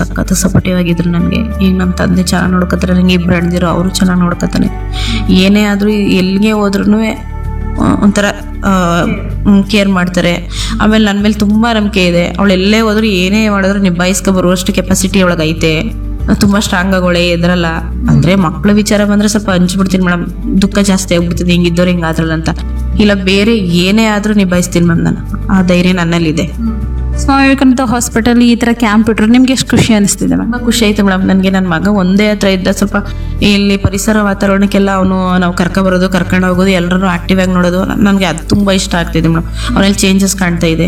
ಸಖತ್ ಸಪೋರ್ಟಿವ್ ಆಗಿದ್ರು ನನಗೆ ಈಗ ನಮ್ಮ ತಂದೆ ಚೆನ್ನಾಗಿ ನೋಡ್ಕೊತಾರೆ ನನಗೆ ಇಬ್ರು ಅಣ್ದಿರು ಅವರು ಚೆನ್ನಾಗಿ ನೋಡ್ಕೊತಾನೆ ಏನೇ ಆದರೂ ಎಲ್ಲಿಗೆ ಹೋದ್ರೂ ಒಂಥರ ಕೇರ್ ಮಾಡ್ತಾರೆ ಆಮೇಲೆ ನನ್ನ ಮೇಲೆ ತುಂಬ ನಂಬಿಕೆ ಇದೆ ಅವಳು ಎಲ್ಲೇ ಹೋದ್ರು ಏನೇ ಮಾಡಿದ್ರು ನಿಭಾಯಿಸ್ಕೊ ಬರುವಷ್ಟು ಕೆಪಾಸಿಟಿ ಅವಳಿಗೆ ಐತೆ ತುಂಬ ಸ್ಟ್ರಾಂಗ್ ಆಗೋಳೆ ಎದ್ರಲ್ಲ ಅಂದ್ರೆ ಮಕ್ಳ ವಿಚಾರ ಬಂದ್ರೆ ಸ್ವಲ್ಪ ಹಂಚ್ಬಿಡ್ತೀನಿ ಮೇಡಮ್ ದುಃಖ ಜಾಸ್ತಿ ಆಗ್ಬಿಡ್ತದೆ ಹಿಂಗಿದ್ದವ್ರು ಹಿಂಗಾದ್ರಲ್ಲ ಅಂತ ಇಲ್ಲ ಬೇರೆ ಏನೇ ಆದ್ರೂ ನಿಭಾಯಿಸ್ತೀನಿ ಮ್ಯಾಮ್ ನಾನು ಆ ಧೈರ್ಯ ನನ್ನಲ್ಲಿದೆ ಸ್ವಾಮಿ ವಿವೇಕಾನಂದ ಹಾಸ್ಪಿಟಲ್ ಈ ತರ ಕ್ಯಾಂಪ್ ಇಟ್ರು ನಿಮ್ಗೆ ಎಷ್ಟು ಖುಷಿ ಅನಿಸ್ತಿದೆ ಮ್ಯಾಮ್ ತುಂಬಾ ಖುಷಿ ಆಯ್ತು ಮೇಡಮ್ ನನಗೆ ನನ್ನ ಮಗ ಒಂದೇ ಹತ್ರ ಇದ್ದ ಸ್ವಲ್ಪ ಇಲ್ಲಿ ಪರಿಸರ ವಾತಾವರಣಕ್ಕೆಲ್ಲ ಅವನು ನಾವು ಕರ್ಕೊ ಬರೋದು ಕರ್ಕೊಂಡು ಹೋಗೋದು ಎಲ್ಲರೂ ಆಕ್ಟಿವ್ ಆಗಿ ನೋಡೋದು ನನಗೆ ಅದು ತುಂಬಾ ಇಷ್ಟ ಆಗ್ತಿದೆ ಮೇಡಮ್ ಅವನಲ್ಲಿ ಚೇಂಜಸ್ ಕಾಣ್ತಾ ಇದೆ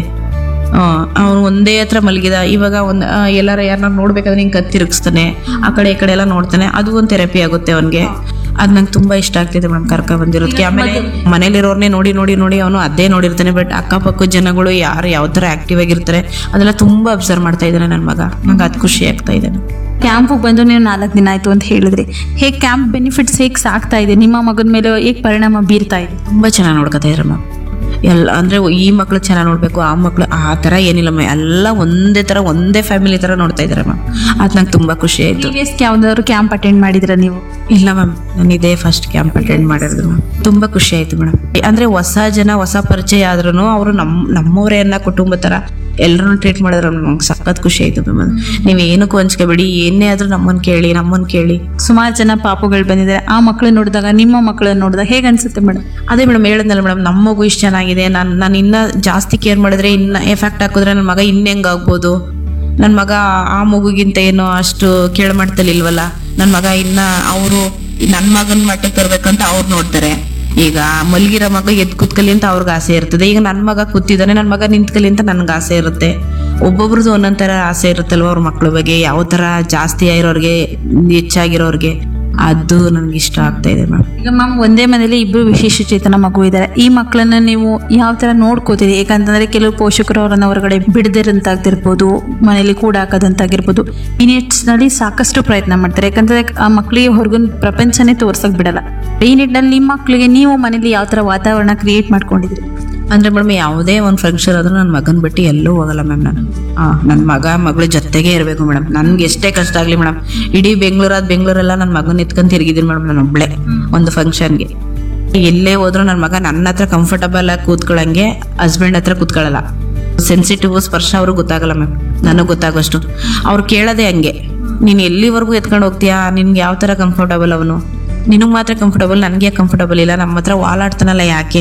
ಅವನು ಒಂದೇ ಹತ್ರ ಮಲಗಿದ ಇವಾಗ ಒಂದು ಎಲ್ಲಾರ ಯಾರನ್ನ ನೋಡ್ಬೇಕಾದ್ರೆ ಹಿಂಗೆ ಕತ್ತಿರುಗಿಸ್ತಾನೆ ಆ ಕಡೆ ಈ ಕಡೆ ಎಲ್ಲ ನೋಡ್ತಾನೆ ಅದು ಒಂದು ಥೆರಪಿ ಆಗುತ್ತೆ ಅವನಿಗೆ ಅದು ನಂಗೆ ತುಂಬಾ ಇಷ್ಟ ಆಗ್ತಿದೆ ಮೇಡಮ್ ಕರ್ಕ ಬಂದಿರೋದಕ್ಕೆ ಆಮೇಲೆ ಮನೇಲಿರೋರ್ನೇ ನೋಡಿ ನೋಡಿ ನೋಡಿ ಅವನು ಅದೇ ನೋಡಿರ್ತಾನೆ ಬಟ್ ಅಕ್ಕಪಕ್ಕ ಜನಗಳು ಯಾರು ಯಾವ ಥರ ಆಕ್ಟಿವ್ ಆಗಿರ್ತಾರೆ ಅದೆಲ್ಲ ತುಂಬಾ ಅಬ್ಸರ್ವ್ ಮಾಡ್ತಾ ಇದ್ದಾನೆ ನನ್ನ ಮಗ ನಂಗೆ ಅದು ಖುಷಿ ಆಗ್ತಾ ಇದೆ ಕ್ಯಾಂಪಿಗೆ ಬಂದು ನೀವು ನಾಲ್ಕು ದಿನ ಆಯ್ತು ಅಂತ ಹೇಳಿದ್ರಿ ಹೇಗೆ ಕ್ಯಾಂಪ್ ಬೆನಿಫಿಟ್ಸ್ ಹೇಗೆ ಸಾಕ್ತಾ ಇದೆ ನಿಮ್ಮ ಮಗನ ಮೇಲೆ ಹೇಗೆ ಪರಿಣಾಮ ಬೀರ್ತಾ ಇದೆ ತುಂಬಾ ಚೆನ್ನಾಗಿ ನೋಡ್ಕೊತಾ ಇದ್ರು ಮ್ಯಾಮ್ ಎಲ್ಲ ಅಂದ್ರೆ ಈ ಮಕ್ಳು ಚೆನ್ನಾಗಿ ನೋಡ್ಬೇಕು ಆ ಮಕ್ಳು ಆ ಥರ ಏನಿಲ್ಲ ಮ್ಯಾಮ್ ಎಲ್ಲ ಒಂದೇ ಥರ ಒಂದೇ ಫ್ಯಾಮಿಲಿ ಥರ ನೋಡ್ತಾ ಇದ್ದಾರೆ ಮ್ಯಾಮ್ ಅದು ನಂಗೆ ತುಂಬಾ ಖುಷಿ ಆಯ್ತು ಪ್ರೀವಿಯಸ್ ಯಾವ್ದಾದ್ರು ಕ್ಯಾಂಪ್ ಅಟೆಂಡ್ ಮಾಡಿದ್ರ ನೀವು ಇಲ್ಲ ಮ್ಯಾಮ್ ನಾನು ಇದೇ ಫಸ್ಟ್ ಕ್ಯಾಂಪ್ ಅಟೆಂಡ್ ಮಾಡಿರೋದು ಮ್ಯಾಮ್ ತುಂಬಾ ಖುಷಿ ಆಯ್ತು ಮೇಡಮ್ ಅಂದ್ರೆ ಹೊಸ ಜನ ಹೊಸ ಪರಿಚಯ ಆದ್ರೂ ಅವರು ನಮ್ ನಮ್ಮವರೇ ಅನ್ನೋ ಕುಟುಂಬ ತರ ಎಲ್ಲರನ್ನು ಟ್ರೀಟ್ ಮಾಡಿದ್ರು ನಂಗೆ ಸಖತ್ ಖುಷಿ ಆಯ್ತು ಮ್ಯಾಮ್ ನೀವು ಏನಕ್ಕೂ ಹಂಚ್ಕೋಬೇಡಿ ಏನೇ ಆದ್ರೂ ನಮ್ಮನ್ನ ಕೇಳಿ ನಮ್ಮನ್ನ ಕೇಳಿ ಸುಮಾರು ಜನ ಪಾಪುಗಳು ಬಂದಿದ್ದಾರೆ ಆ ಮಕ್ಕಳು ನೋಡಿದಾಗ ನಿಮ್ಮ ಮಕ್ಕಳನ್ನ ನೋಡಿದಾಗ ಹೇಗೆ ಅನ್ಸುತ್ತೆ ಮೇಡಮ್ ಅದೇ ಮೇಡಮ್ ಹೇಳಿದ್ನಲ್ಲ ಮೇಡಮ್ ನಮ್ಮ ಮಗು ಇಷ್ಟು ಚೆನ್ನಾಗಿದೆ ನಾನು ನಾನು ಇನ್ನ ಜಾಸ್ತಿ ಕೇರ್ ಮಾಡಿದ್ರೆ ಇನ್ನ ಎಫೆಕ್ಟ್ ಹಾಕಿದ್ರೆ ನನ್ನ ಮಗ ಇನ್ನೆಂಗ್ ಆಗ್ಬೋದು ನನ್ನ ಮಗ ಆ ಮಗುಗಿಂತ ಏನೋ ಅಷ್ಟು ಕೇಳಮಟ್ಟದಲ್ಲಿಲ್ವಲ್ಲ ನನ್ನ ಮಗ ಇನ್ನ ಅವರು ನನ್ನ ಮಗನ ಮಟ್ಟಕ್ಕೆ ತರ್ಬೇಕಂತ ಅವ್ರು ನೋಡ್ತಾರೆ ಈಗ ಮಲ್ಗಿರೋ ಮಗ ಎದ್ ಕೂತ್ಕಲಿ ಅಂತ ಅವ್ರಿಗೆ ಆಸೆ ಇರ್ತದೆ ಈಗ ನನ್ನ ಮಗ ಕೂತಿದ್ದಾನೆ ನನ್ನ ಮಗ ನಿಂತ್ಕಲಿ ಅಂತ ನನ್ಗೆ ಆಸೆ ಇರುತ್ತೆ ಒಬ್ಬೊಬ್ರದ್ದು ಒಂದೊಂದ್ ಥರ ಆಸೆ ಇರುತ್ತಲ್ವ ಅವ್ರ ಮಕ್ಳ ಬಗ್ಗೆ ಯಾವ ಥರ ಜಾಸ್ತಿ ಆಗಿರೋರ್ಗೆ ಹೆಚ್ಚಾಗಿರೋರ್ಗೆ ಅದು ನನ್ಗೆ ಇಷ್ಟ ಆಗ್ತಾ ಇದೆ ಮ್ಯಾಮ್ ಈಗ ಮ್ಯಾಮ್ ಒಂದೇ ಮನೇಲಿ ಇಬ್ರು ವಿಶೇಷ ಚೇತನ ಮಗು ಇದ್ದಾರೆ ಈ ಮಕ್ಕಳನ್ನ ನೀವು ಯಾವ ತರ ನೋಡ್ಕೋತೀರಿ ಯಾಕಂತಂದ್ರೆ ಕೆಲವು ಪೋಷಕರು ಅವರನ್ನ ಹೊರಗಡೆ ಬಿಡದಿರಂತಾಗಿರ್ಬೋದು ಮನೇಲಿ ಕೂಡ ಹಾಕೋದಂತಾಗಿರ್ಬೋದು ಈ ನಿಟ್ಟಿನಲ್ಲಿ ಸಾಕಷ್ಟು ಪ್ರಯತ್ನ ಮಾಡ್ತಾರೆ ಯಾಕಂದ್ರೆ ಆ ಮಕ್ಕಳಿಗೆ ಹೊರಗಿನ ಪ್ರಪಂಚನೇ ತೋರ್ಸಕ್ ಬಿಡಲ್ಲ ಈ ನಿಟ್ಟಿನಲ್ಲಿ ನಿಮ್ಮ ಮಕ್ಕಳಿಗೆ ನೀವು ಮನೇಲಿ ಯಾವ ತರ ವಾತಾವರಣ ಕ್ರಿಯೇಟ್ ಮಾಡ್ಕೊಂಡಿದ್ರಿ ಅಂದ್ರೆ ಮೇಡಮ್ ಯಾವುದೇ ಒಂದು ಫಂಕ್ಷನ್ ಆದ್ರೂ ನನ್ನ ಮಗನ ಬಿಟ್ಟು ಎಲ್ಲೂ ಹೋಗಲ್ಲ ಮ್ಯಾಮ್ ನಾನು ಆ ನನ್ನ ಮಗ ಮಗಳು ಜೊತೆಗೆ ಇರಬೇಕು ಮೇಡಮ್ ನನ್ಗೆ ಎಷ್ಟೇ ಕಷ್ಟ ಆಗಲಿ ಮೇಡಮ್ ಇಡೀ ಬೆಂಗಳೂರಾದ ಬೆಂಗಳೂರೆಲ್ಲ ನನ್ನ ಮಗನ ಎತ್ಕೊಂಡ್ ತಿರುಗಿದ್ದೀನಿ ಮೇಡಮ್ ನಾನು ಒಬ್ಳೆ ಒಂದು ಫಂಕ್ಷನ್ಗೆ ಎಲ್ಲೇ ಹೋದ್ರು ನನ್ನ ಮಗ ನನ್ನ ಹತ್ರ ಕಂಫರ್ಟಬಲ್ ಆಗಿ ಕೂತ್ಕೊಳ್ಳಂಗೆ ಹಸ್ಬೆಂಡ್ ಹತ್ರ ಕೂತ್ಕೊಳ್ಳಲ್ಲ ಸೆನ್ಸಿಟಿವ್ ಸ್ಪರ್ಶ ಅವ್ರಿಗೆ ಗೊತ್ತಾಗಲ್ಲ ಮ್ಯಾಮ್ ನನಗೆ ಗೊತ್ತಾಗೋಷ್ಟು ಅವ್ರು ಕೇಳೋದೇ ಹಂಗೆ ನೀನು ಎಲ್ಲಿವರೆಗೂ ಎತ್ಕೊಂಡು ಹೋಗ್ತೀಯಾ ನಿನ್ಗೆ ಯಾವ ಥರ ಕಂಫರ್ಟಬಲ್ ಅವನು ನಿನಗೆ ಮಾತ್ರ ಕಂಫರ್ಟಬಲ್ ನನಗೆ ಕಂಫರ್ಟಬಲ್ ಇಲ್ಲ ನಮ್ಮ ಹತ್ರ ವಾಲಾಡ್ತಾನಲ್ಲ ಯಾಕೆ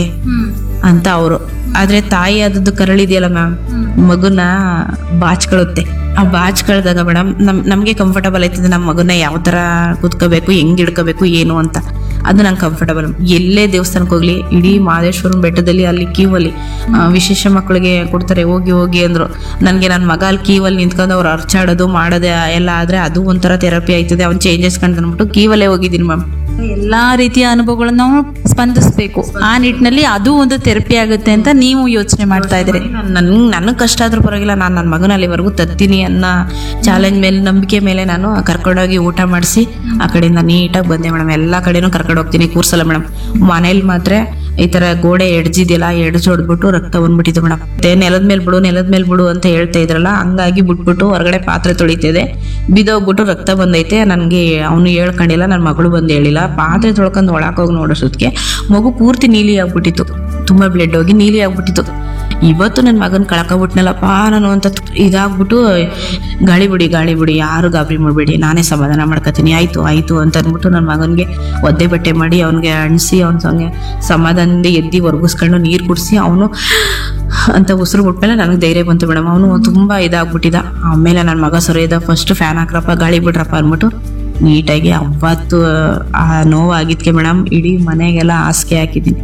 ಅಂತ ಅವರು ಆದ್ರೆ ತಾಯಿ ಆದದ್ದು ಕರಳಿದೆಯಲ್ಲ ಮ್ಯಾಮ್ ಮಗುನ ಬಾಚ್ಕೊಳ್ಳುತ್ತೆ ಆ ಬಾಚ್ಕಳ್ದಾಗ ಮೇಡಮ್ ನಮ್ ನಮಗೆ ಕಂಫರ್ಟಬಲ್ ಆಯ್ತದೆ ನಮ್ಮ ಮಗುನ ಯಾವ ತರ ಕೂತ್ಕೋಬೇಕು ಹೆಂಗ್ ಹಿಡ್ಕೋಬೇಕು ಏನು ಅಂತ ಅದು ನಂಗೆ ಕಂಫರ್ಟಬಲ್ ಎಲ್ಲೇ ದೇವಸ್ಥಾನಕ್ಕೆ ಹೋಗ್ಲಿ ಇಡೀ ಮಹದೇಶ್ವರನ ಬೆಟ್ಟದಲ್ಲಿ ಅಲ್ಲಿ ಕ್ಯೂವಲ್ಲಿ ವಿಶೇಷ ಮಕ್ಕಳಿಗೆ ಕೊಡ್ತಾರೆ ಹೋಗಿ ಹೋಗಿ ಅಂದ್ರು ನನಗೆ ನನ್ನ ಮಗ ಅಲ್ಲಿ ಕ್ಯೂವಲ್ಲಿ ನಿಂತ್ಕೊಂಡು ಅವ್ರು ಅರ್ಚಾಡೋದು ಮಾಡೋದು ಎಲ್ಲ ಆದ್ರೆ ಅದು ಒಂಥರ ಥೆರಪಿ ಆಯ್ತದೆ ಅವ್ನು ಚೇಂಜಸ್ ಕಂಡು ಕ್ಯೂವಲ್ಲೇ ಹೋಗಿದ್ದೀನಿ ಮ್ಯಾಮ್ ಎಲ್ಲಾ ರೀತಿಯ ಅನುಭವಗಳನ್ನ ನಾವು ಸ್ಪಂದಿಸಬೇಕು ಆ ನಿಟ್ಟಿನಲ್ಲಿ ಅದು ಒಂದು ಥೆರಪಿ ಆಗುತ್ತೆ ಅಂತ ನೀವು ಯೋಚನೆ ಮಾಡ್ತಾ ಇದ್ದೀರಿ ನನ್ ನನಗೆ ಕಷ್ಟ ಆದ್ರೂ ಪರವಾಗಿಲ್ಲ ನಾನು ನನ್ನ ಮಗನ ಅಲ್ಲಿವರೆಗೂ ತತ್ತೀನಿ ಅನ್ನೋ ಚಾಲೆಂಜ್ ಮೇಲೆ ನಂಬಿಕೆ ಮೇಲೆ ನಾನು ಕರ್ಕೊಂಡೋಗಿ ಊಟ ಮಾಡಿಸಿ ಆ ಕಡೆಯಿಂದ ನೀಟಾಗಿ ಬಂದೆ ಮೇಡಮ್ ಎಲ್ಲ ಕಡೆನೂ ಕರ್ಕೊಂಡು ಹೋಗ್ತೀನಿ ಕೂರ್ಸಲ್ಲ ಮೇಡಮ್ ಮನೇಲಿ ಮಾತ್ರ ಈ ತರ ಗೋಡೆ ಎಡ್ಜಿದೆಯಲ್ಲ ಎಡ್ಜ್ ಹೊಡ್ಬಿಟ್ಟು ರಕ್ತ ಬಂದ್ಬಿಟ್ಟಿತ್ತು ಮೇಡಮ್ ಮತ್ತೆ ನೆಲದ ಮೇಲೆ ಬಿಡು ನೆಲದ ಮೇಲೆ ಬಿಡು ಅಂತ ಹೇಳ್ತಾ ಇದ್ರಲ್ಲ ಹಂಗಾಗಿ ಬಿಟ್ಬಿಟ್ಟು ಹೊರಗಡೆ ಪಾತ್ರೆ ತೊಳಿತಿದೆ ಬಿದೋಗ್ಬಿಟ್ಟು ರಕ್ತ ಬಂದೈತೆ ನನಗೆ ಅವನು ಹೇಳ್ಕೊಂಡಿಲ್ಲ ನನ್ನ ಮಗಳು ಬಂದು ಹೇಳಿಲ್ಲ ಪಾತ್ರೆ ತೊಳ್ಕೊಂಡು ಒಳಕ್ಕೆ ಹೋಗಿ ನೋಡೋಷ್ಟೊತ್ತಿಗೆ ಮಗು ಪೂರ್ತಿ ನೀಲಿ ಆಗ್ಬಿಟ್ಟಿತ್ತು ತುಂಬಾ ಬ್ಲಡ್ ಹೋಗಿ ನೀಲಿ ಆಗ್ಬಿಟ್ಟಿತ್ತು ಇವತ್ತು ನನ್ನ ಮಗನ ಕಳ್ಕೊಬಿಟ್ನಲ್ಲಪ್ಪ ನಾನು ಅಂತ ಇದಾಗ್ಬಿಟ್ಟು ಗಾಳಿ ಬಿಡಿ ಗಾಳಿ ಬಿಡಿ ಯಾರು ಗಾಬರಿ ಮಾಡಬೇಡಿ ನಾನೇ ಸಮಾಧಾನ ಮಾಡ್ಕೊತೀನಿ ಆಯ್ತು ಆಯ್ತು ಅಂತ ಅಂದ್ಬಿಟ್ಟು ನನ್ನ ಮಗನಿಗೆ ಒದ್ದೆ ಬಟ್ಟೆ ಮಾಡಿ ಅವನಿಗೆ ಅಣಿಸಿ ಅವನ ಸಂಗೆ ಸಮಾಧಾನದಿಂದ ಎದ್ದಿ ಒರ್ಗಿಸ್ಕೊಂಡು ನೀರು ಕುಡಿಸಿ ಅವನು ಅಂತ ಉಸಿರು ಬಿಟ್ಮೇಲೆ ನನಗೆ ಧೈರ್ಯ ಬಂತು ಮೇಡಮ್ ಅವನು ತುಂಬಾ ಇದಾಗ್ಬಿಟ್ಟಿದ ಆಮೇಲೆ ನನ್ನ ಮಗ ಸರಿಯದ ಫಸ್ಟ್ ಫ್ಯಾನ್ ಹಾಕ್ರಪ್ಪ ಗಾಳಿ ಬಿಡ್ರಪ್ಪ ಅಂದ್ಬಿಟ್ಟು ನೀಟಾಗಿ ಅವತ್ತು ಆ ನೋವಾಗಿದ್ಕೆ ಮೇಡಮ್ ಇಡೀ ಮನೆಗೆಲ್ಲ ಹಾಸಿಗೆ ಹಾಕಿದ್ದೀನಿ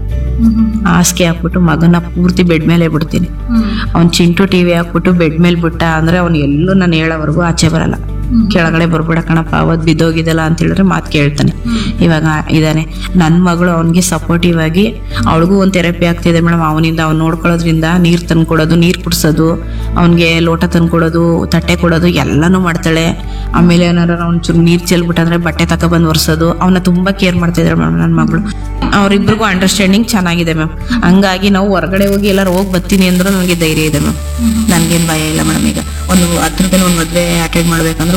ಹಾಸಿಗೆ ಹಾಕ್ಬಿಟ್ಟು ಮಗನ ಪೂರ್ತಿ ಬೆಡ್ ಮೇಲೆ ಬಿಡ್ತೀನಿ ಅವ್ನ್ ಚಿಂಟು ಟಿವಿ ಹಾಕ್ಬಿಟ್ಟು ಬೆಡ್ ಮೇಲೆ ಬಿಟ್ಟ ಅಂದ್ರೆ ಅವ್ನು ಎಲ್ಲೂ ನಾನು ಹೇಳೋವರೆಗೂ ಆಚೆ ಬರಲ್ಲ ಕೆಳಗಡೆ ಬರ್ಬೇಡ ಕಣಪ್ಪ ಅವತ್ತು ಬಿದ್ದೋಗಿದ್ದಲ್ಲ ಅಂತ ಹೇಳಿದ್ರೆ ಮಾತು ಕೇಳ್ತಾನೆ ಇವಾಗ ಇದಾನೆ ನನ್ನ ಮಗಳು ಅವನಿಗೆ ಸಪೋರ್ಟಿವ್ ಆಗಿ ಅವಳಿಗೂ ಒಂದು ಥೆರಪಿ ಆಗ್ತಿದೆ ಮೇಡಮ್ ಅವನಿಂದ ಅವ್ನು ನೋಡ್ಕೊಳ್ಳೋದ್ರಿಂದ ನೀರು ತಂದು ಕೊಡೋದು ನೀರು ಕುಡಿಸೋದು ಅವನಿಗೆ ಲೋಟ ತಂದು ಕೊಡೋದು ತಟ್ಟೆ ಕೊಡೋದು ಎಲ್ಲನೂ ಮಾಡ್ತಾಳೆ ಆಮೇಲೆ ಏನಾರ ಅವ್ನು ಚೂರು ನೀರು ಚೆಲ್ಬಿಟ್ಟಂದ್ರೆ ಬಟ್ಟೆ ತಗೊಬಂದು ಒರೆಸೋದು ಅವನ್ನ ತುಂಬಾ ಕೇರ್ ಮಾಡ್ತಿದ್ದಾಳೆ ಮೇಡಮ್ ನನ್ನ ಮಗಳು ಅವ್ರಿಬ್ರಿಗೂ ಅಂಡರ್ಸ್ಟ್ಯಾಂಡಿಂಗ್ ಚೆನ್ನಾಗಿದೆ ಮ್ಯಾಮ್ ಹಂಗಾಗಿ ನಾವು ಹೊರಗಡೆ ಹೋಗಿ ಎಲ್ಲರೂ ಹೋಗಿ ಬರ್ತೀನಿ ಅಂದ್ರೂ ನನಗೆ ಧೈರ್ಯ ಇದೆ ಮ್ಯಾಮ್ ನನಗೇನು ಭಯ ಇಲ್ಲ ಮೇಡಮ್ ಈಗ ಒಂದು ಹತ್ರದಲ್ಲಿ ಒಂದು ಮದುವೆ ಅಟೆಂಡ್ ಮಾಡ್ಬೇಕಂದ್ರೆ